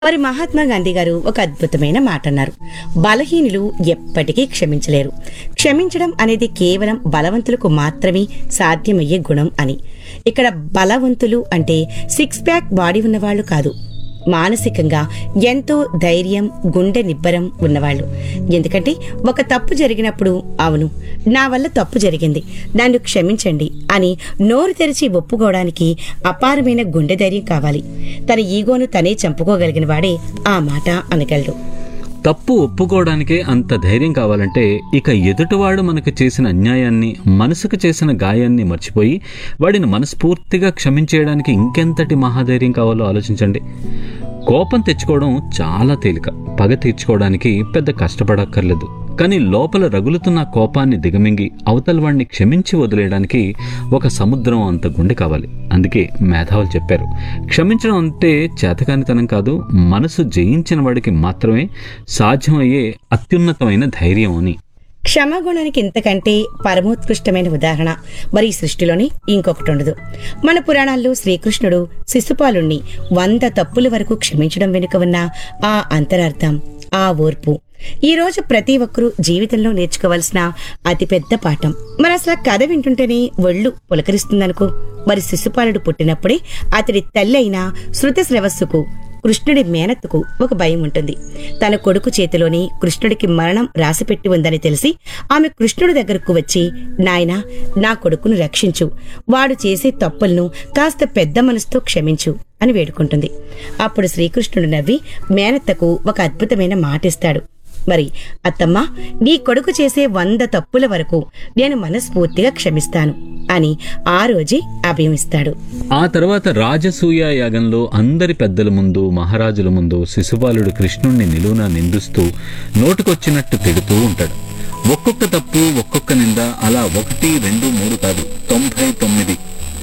మరి మహాత్మా గాంధీ గారు ఒక అద్భుతమైన మాట అన్నారు బలహీనులు ఎప్పటికీ క్షమించలేరు క్షమించడం అనేది కేవలం బలవంతులకు మాత్రమే సాధ్యమయ్యే గుణం అని ఇక్కడ బలవంతులు అంటే సిక్స్ ప్యాక్ బాడీ ఉన్నవాళ్లు కాదు మానసికంగా ఎంతో ధైర్యం గుండె నిబ్బరం ఉన్నవాళ్ళు ఎందుకంటే ఒక తప్పు జరిగినప్పుడు అవును నా వల్ల తప్పు జరిగింది నన్ను క్షమించండి అని నోరు తెరిచి ఒప్పుకోవడానికి అపారమైన గుండె ధైర్యం కావాలి తన ఈగోను తనే చంపుకోగలిగిన వాడే ఆ మాట అనగలడు తప్పు ఒప్పుకోవడానికే అంత ధైర్యం కావాలంటే ఇక ఎదుటివాడు మనకు చేసిన అన్యాయాన్ని మనసుకు చేసిన గాయాన్ని మర్చిపోయి వాడిని మనస్ఫూర్తిగా క్షమించేయడానికి ఇంకెంతటి మహాధైర్యం కావాలో ఆలోచించండి కోపం తెచ్చుకోవడం చాలా తేలిక పగ తీర్చుకోవడానికి పెద్ద కష్టపడక్కర్లేదు కానీ లోపల రగులుతున్న కోపాన్ని దిగమింగి అవతల వాడిని క్షమించి వదిలేయడానికి ఒక సముద్రం అంత గుండె కావాలి అందుకే మేధావులు చెప్పారు క్షమించడం అంటే చేతకానితనం కాదు మనసు జయించిన వాడికి మాత్రమే సాధ్యమయ్యే అత్యున్నతమైన ధైర్యం అని క్షమాగుణానికి ఇంతకంటే పరమోత్కృష్టమైన ఉదాహరణ మరి ఈ సృష్టిలోని ఇంకొకటి ఉండదు మన పురాణాల్లో శ్రీకృష్ణుడు శిశుపాలుణ్ణి వంద తప్పుల వరకు క్షమించడం వెనుక ఉన్న ఆ అంతరార్థం ఆ ఓర్పు ఈ రోజు ప్రతి ఒక్కరూ జీవితంలో నేర్చుకోవాల్సిన అతిపెద్ద పాఠం మరి అసలు ఆ కథ వింటుంటేనే ఒళ్ళు పులకరిస్తుందనుకో మరి శిశుపాలుడు పుట్టినప్పుడే అతడి తల్లి అయిన శృత శ్రవస్సుకు కృష్ణుడి మేనత్తుకు ఒక భయం ఉంటుంది తన కొడుకు చేతిలోని కృష్ణుడికి మరణం రాసిపెట్టి ఉందని తెలిసి ఆమె కృష్ణుడి దగ్గరకు వచ్చి నాయనా నా కొడుకును రక్షించు వాడు చేసే తప్పులను కాస్త పెద్ద మనసుతో క్షమించు అని వేడుకుంటుంది అప్పుడు శ్రీకృష్ణుడు నవ్వి మేనత్తకు ఒక అద్భుతమైన మాటిస్తాడు మరి అత్తమ్మ నీ కొడుకు చేసే వంద తప్పుల వరకు నేను మనస్ఫూర్తిగా క్షమిస్తాను అని ఆ రోజే అభయమిస్తాడు ఆ తర్వాత రాజసూయ యాగంలో అందరి పెద్దల ముందు మహారాజుల ముందు శిశుపాలుడు కృష్ణుణ్ణి నిలువున నిందిస్తూ నోటుకొచ్చినట్టు తిడుతూ ఉంటాడు ఒక్కొక్క తప్పు ఒక్కొక్క నింద అలా ఒకటి రెండు మూడు కాదు తొంభై తొమ్మిది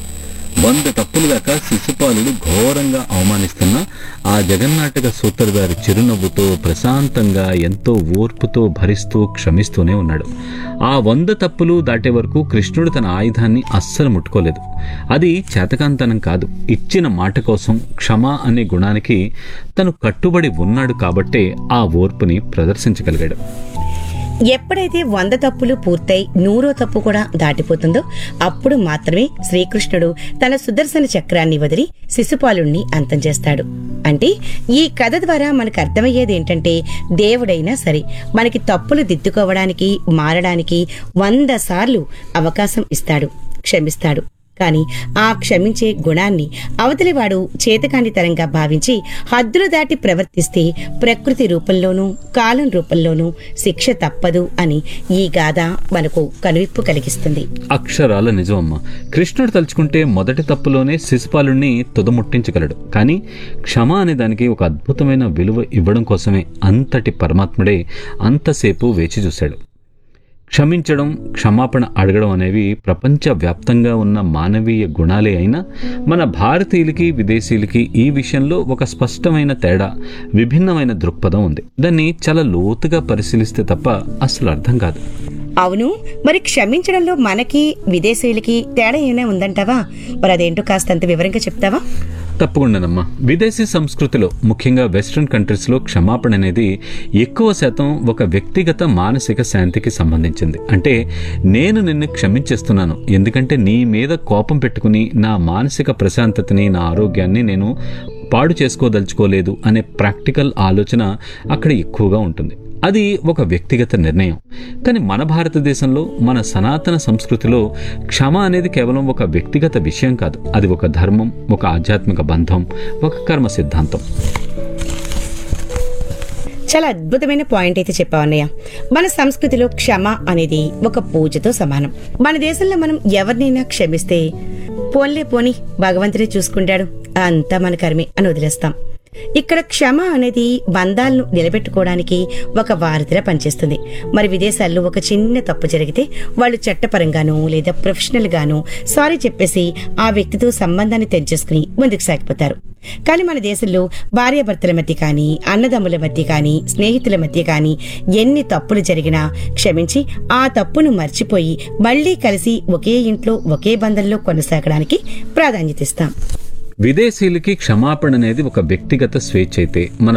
వంద తప్పులు దాకా శిశుపాలుడు ఘోరంగా అవమానిస్తున్న ఆ జగన్నాటక సూత్రధారి చిరునవ్వుతో ప్రశాంతంగా ఎంతో ఓర్పుతో భరిస్తూ క్షమిస్తూనే ఉన్నాడు ఆ వంద తప్పులు దాటే వరకు కృష్ణుడు తన ఆయుధాన్ని అస్సలు ముట్టుకోలేదు అది చేతకాంతనం కాదు ఇచ్చిన మాట కోసం క్షమ అనే గుణానికి తను కట్టుబడి ఉన్నాడు కాబట్టే ఆ ఓర్పుని ప్రదర్శించగలిగాడు ఎప్పుడైతే వంద తప్పులు పూర్తయి నూరో తప్పు కూడా దాటిపోతుందో అప్పుడు మాత్రమే శ్రీకృష్ణుడు తన సుదర్శన చక్రాన్ని వదిలి శిశుపాలుణ్ణి అంతం చేస్తాడు అంటే ఈ కథ ద్వారా మనకు అర్థమయ్యేది ఏంటంటే దేవుడైనా సరే మనకి తప్పులు దిద్దుకోవడానికి మారడానికి వంద సార్లు అవకాశం ఇస్తాడు క్షమిస్తాడు కాని ఆ క్షమించే గుణాన్ని అవతలివాడు చేతకానితనంగా భావించి హద్దులు దాటి ప్రవర్తిస్తే ప్రకృతి రూపంలోనూ కాలం రూపంలోనూ శిక్ష తప్పదు అని ఈ గాథ మనకు కనువిప్పు కలిగిస్తుంది అక్షరాల నిజమమ్మ కృష్ణుడు తలుచుకుంటే మొదటి తప్పులోనే శిశుపాలుణ్ణి తుదముట్టించగలడు కానీ క్షమ అనే దానికి ఒక అద్భుతమైన విలువ ఇవ్వడం కోసమే అంతటి పరమాత్ముడే అంతసేపు వేచి చూశాడు క్షమించడం క్షమాపణ అడగడం అనేవి ప్రపంచవ్యాప్తంగా ఉన్న మానవీయ గుణాలే అయినా మన భారతీయులకి విదేశీయులకి ఈ విషయంలో ఒక స్పష్టమైన తేడా విభిన్నమైన దృక్పథం ఉంది దాన్ని చాలా లోతుగా పరిశీలిస్తే తప్ప అసలు అర్థం కాదు అవును మరి క్షమించడంలో మనకి విదేశీయులకి తేడా ఏమైనా ఉందంటావా మరి అదేంటో కాస్తంత వివరంగా చెప్తావా తప్పకుండానమ్మా విదేశీ సంస్కృతిలో ముఖ్యంగా వెస్ట్రన్ కంట్రీస్లో క్షమాపణ అనేది ఎక్కువ శాతం ఒక వ్యక్తిగత మానసిక శాంతికి సంబంధించింది అంటే నేను నిన్ను క్షమించేస్తున్నాను ఎందుకంటే నీ మీద కోపం పెట్టుకుని నా మానసిక ప్రశాంతతని నా ఆరోగ్యాన్ని నేను పాడు చేసుకోదలుచుకోలేదు అనే ప్రాక్టికల్ ఆలోచన అక్కడ ఎక్కువగా ఉంటుంది అది ఒక వ్యక్తిగత నిర్ణయం కానీ మన భారతదేశంలో మన సనాతన సంస్కృతిలో క్షమ అనేది కేవలం ఒక వ్యక్తిగత విషయం కాదు అది ఒక ధర్మం ఒక ఆధ్యాత్మిక బంధం ఒక కర్మ సిద్ధాంతం చాలా అద్భుతమైన పాయింట్ అయితే చెప్పావు అన్నయ్య మన సంస్కృతిలో క్షమ అనేది ఒక పూజతో సమానం మన దేశంలో మనం ఎవరినైనా క్షమిస్తే పోన్లే పోని భగవంతుడే చూసుకుంటాడు అంతా మన కర్మే అని వదిలేస్తాం ఇక్కడ క్షమ అనేది బంధాలను నిలబెట్టుకోవడానికి ఒక వారధిలా పనిచేస్తుంది మరి విదేశాల్లో ఒక చిన్న తప్పు జరిగితే వాళ్ళు చట్టపరంగానూ లేదా ప్రొఫెషనల్ గానూ సారీ చెప్పేసి ఆ వ్యక్తితో సంబంధాన్ని తెంచేసుకుని ముందుకు సాగిపోతారు కానీ మన దేశంలో భార్యాభర్తల మధ్య కానీ అన్నదమ్ముల మధ్య కానీ స్నేహితుల మధ్య కానీ ఎన్ని తప్పులు జరిగినా క్షమించి ఆ తప్పును మర్చిపోయి మళ్ళీ కలిసి ఒకే ఇంట్లో ఒకే బంధంలో కొనసాగడానికి ప్రాధాన్యత ఇస్తాం విదేశీయులకి క్షమాపణ అనేది ఒక వ్యక్తిగత స్వేచ్ఛ అయితే మన